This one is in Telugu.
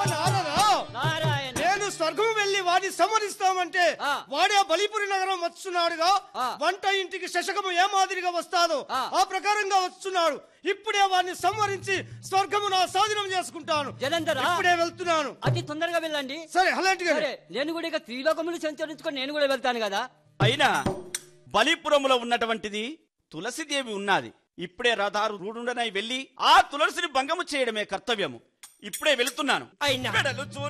నారదా నారాయణ నేను స్వర్గం వెళ్లి వాడిని సంహరిస్తామంటే ఆ. వాడే బలిపురి నగరం వచ్చున్నాడుగా ఆ. వంట ఇంటికి శశకము ఏ మాదిరిగా వస్తాదో ఆ. ఆ ప్రకారంగా వచ్చున్నాడు ఇప్పుడే వాడిని సంహరించి స్వర్గము నా స్వాధీనం చేసుకుంటాను జలంధరా ఇప్పుడే వెళ్తున్నాను అతి తొందరగా వెళ్ళండి సరే అలాంటిగా సరే నేను కూడా ఇక త్రిలోకములు సంచరించుకొని నేను కూడా వెళ్తాను కదా అయినా బలిపురములో ఉన్నటువంటిది తులసిదేవి ఉన్నది ఇప్పుడే రథారు రూఢుండనై వెళ్ళి ఆ తులసిని భంగము చేయడమే కర్తవ్యము ఇప్పుడే వెళుతున్నాను అయినా వెడలు చూ